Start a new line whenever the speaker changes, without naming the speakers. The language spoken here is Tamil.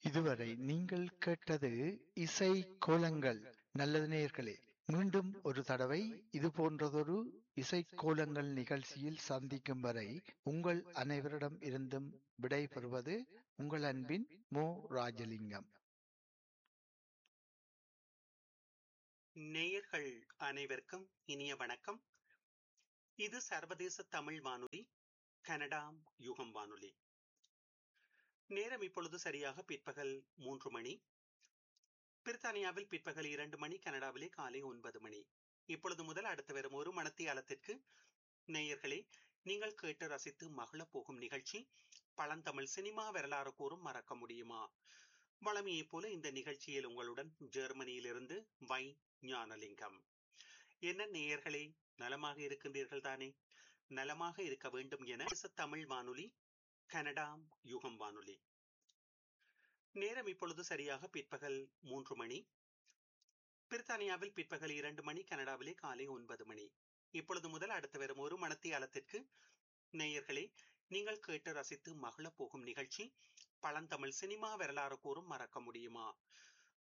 இதுவரை நீங்கள் கேட்டது இசை கோலங்கள் நல்லது நேயர்களே மீண்டும் ஒரு தடவை இது போன்றதொரு இசை கோலங்கள் நிகழ்ச்சியில் சந்திக்கும் வரை உங்கள் அனைவரிடம் இருந்தும் விடை பெறுவது உங்கள் அன்பின் மோ ராஜலிங்கம்
நேயர்கள் அனைவருக்கும் இனிய வணக்கம் இது சர்வதேச தமிழ் வானொலி கனடாம் யுகம் வானொலி நேரம் இப்பொழுது சரியாக பிற்பகல் மூன்று மணி பிரித்தானியாவில் பிற்பகல் இரண்டு மணி கனடாவிலே காலை ஒன்பது மணி இப்பொழுது முதல் அடுத்து வரும் ஒரு மணத்தியாலத்திற்கு நேயர்களே நீங்கள் கேட்டு ரசித்து மகிழ போகும் நிகழ்ச்சி பழந்தமிழ் சினிமா வரலாறு கூறும் மறக்க முடியுமா வளமையைப் போல இந்த நிகழ்ச்சியில் உங்களுடன் ஜெர்மனியிலிருந்து வை ஞானலிங்கம் என்ன நேயர்களே நலமாக இருக்கின்றீர்கள் தானே நலமாக இருக்க வேண்டும் என தமிழ் வானொலி கனடாம் யுகம் வானொலி நேரம் இப்பொழுது சரியாக பிற்பகல் மூன்று மணி பிரித்தானியாவில் பிற்பகல் இரண்டு மணி கனடாவிலே காலை ஒன்பது மணி இப்பொழுது முதல் அடுத்து வரும் ஒரு மணத்தியாலத்திற்கு நேயர்களே நீங்கள் கேட்டு ரசித்து மகிழ போகும் நிகழ்ச்சி பழந்தமிழ் சினிமா வரலாறு கூறும் மறக்க முடியுமா